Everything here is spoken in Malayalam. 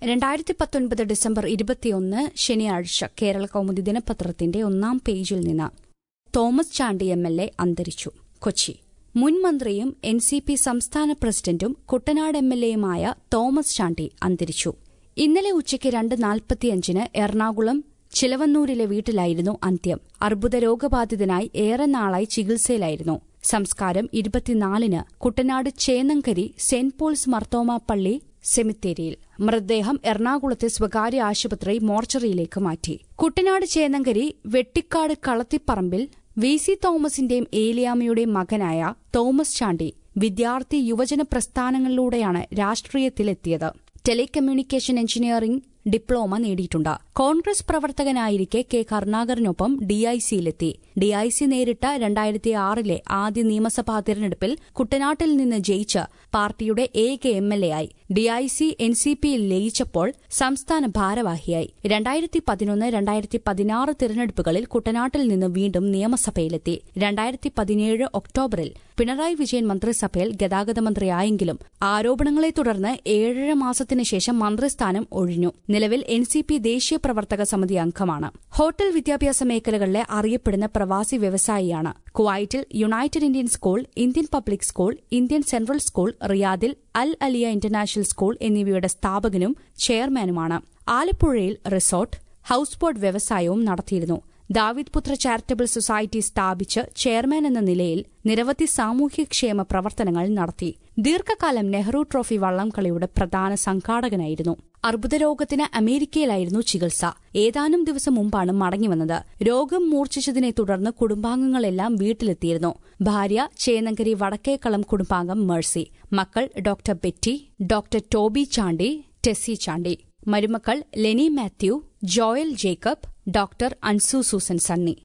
രണ്ടായിരത്തി പത്തൊൻപത് ഡിസംബർ ഇരുപത്തിയൊന്ന് ശനിയാഴ്ച കേരള കൗമുദി ദിനപത്രത്തിന്റെ ഒന്നാം പേജിൽ നിന്ന് Thomas Chandy M L A അന്തരിച്ചു കൊച്ചി മുൻ മന്ത്രിയും എൻ സി പി സംസ്ഥാന പ്രസിഡന്റും കുട്ടനാട് എം എൽ എയുമായ തോമസ് ചാണ്ടി അന്തരിച്ചു ഇന്നലെ ഉച്ചയ്ക്ക് രണ്ട് നാൽപ്പത്തിയഞ്ചിന് എറണാകുളം ചിലവന്നൂരിലെ വീട്ടിലായിരുന്നു അന്ത്യം അർബുദ രോഗബാധിതനായി ഏറെ നാളായി ചികിത്സയിലായിരുന്നു സംസ്കാരം ഇരുപത്തിനാലിന് കുട്ടനാട് ചേന്നങ്കരി സെന്റ് പോൾസ് മർത്തോമ പള്ളി സെമിത്തേരിയിൽ മൃതദേഹം എറണാകുളത്തെ സ്വകാര്യ ആശുപത്രി മോർച്ചറിയിലേക്ക് മാറ്റി കുട്ടനാട് ചേന്നങ്കരി വെട്ടിക്കാട് കളത്തിപ്പറമ്പിൽ വി സി തോമസിന്റെയും ഏലിയാമ്മയുടെയും മകനായ തോമസ് ചാണ്ടി വിദ്യാർത്ഥി യുവജന പ്രസ്ഥാനങ്ങളിലൂടെയാണ് രാഷ്ട്രീയത്തിലെത്തിയത് ടെലികമ്മ്യൂണിക്കേഷൻ എഞ്ചിനീയറിംഗ് ഡിപ്ലോമ നേടിയിട്ടുണ്ട് കോൺഗ്രസ് പ്രവർത്തകനായിരിക്കെ കെ കരുണാകരനൊപ്പം ഡിഐസിയിലെത്തി ഡിഐസി നേരിട്ട രണ്ടായിരത്തി ആറിലെ ആദ്യ നിയമസഭാ തിരഞ്ഞെടുപ്പിൽ കുട്ടനാട്ടിൽ നിന്ന് ജയിച്ച് പാർട്ടിയുടെ ഏക എം എൽ എ ആയി ഡിഐസി എൻ സി പിയിൽ ലയിച്ചപ്പോൾ സംസ്ഥാന ഭാരവാഹിയായി രണ്ടായിരത്തി പതിനൊന്ന് രണ്ടായിരത്തി പതിനാറ് തിരഞ്ഞെടുപ്പുകളിൽ കുട്ടനാട്ടിൽ നിന്ന് വീണ്ടും നിയമസഭയിലെത്തി രണ്ടായിരത്തി പതിനേഴ് ഒക്ടോബറിൽ പിണറായി വിജയൻ മന്ത്രിസഭയിൽ ഗതാഗത മന്ത്രിയായെങ്കിലും ആരോപണങ്ങളെ തുടർന്ന് ഏഴര മാസത്തിനു ശേഷം മന്ത്രിസ്ഥാനം ഒഴിഞ്ഞു നിലവിൽ എൻ സി പി ദേശീയ പ്രവർത്തക സമിതി അംഗമാണ് ഹോട്ടൽ വിദ്യാഭ്യാസ മേഖലകളിലെ അറിയപ്പെടുന്ന പ്രവാസി വ്യവസായിയാണ് കുവൈറ്റിൽ united Indian school Indian public school Indian central school റിയാദിൽ അൽ അലിയ ഇന്റർനാഷണൽ സ്കൂൾ എന്നിവയുടെ സ്ഥാപകനും ചെയർമാനുമാണ് ആലപ്പുഴയിൽ റിസോർട്ട് ഹൌസ് ബോട്ട് വ്യവസായവും നടത്തിയിരുന്നു ദാവിദ് പുത്ര ചാരിറ്റബിൾ സൊസൈറ്റി സ്ഥാപിച്ച് ചെയർമാൻ എന്ന നിലയിൽ നിരവധി സാമൂഹ്യക്ഷേമ പ്രവർത്തനങ്ങൾ നടത്തി ദീർഘകാലം നെഹ്റു ട്രോഫി വള്ളംകളിയുടെ പ്രധാന സംഘാടകനായിരുന്നു അർബുദരോഗത്തിന് അമേരിക്കയിലായിരുന്നു ചികിത്സ ഏതാനും ദിവസം മുമ്പാണ് മടങ്ങിവന്നത് രോഗം മൂർച്ഛിച്ചതിനെ തുടർന്ന് കുടുംബാംഗങ്ങളെല്ലാം വീട്ടിലെത്തിയിരുന്നു ഭാര്യ ചേന്നങ്കരി വടക്കേക്കളം കുടുംബാംഗം മേഴ്സി മക്കൾ ഡോക്ടർ ബെറ്റി ഡോക്ടർ ടോബി ചാണ്ടി ടെസ്സി ചാണ്ടി മരുമക്കൾ ലെനി മാത്യു ജോയൽ ജേക്കബ് ഡോക്ടർ അൻസു സൂസൻ സണ്ണി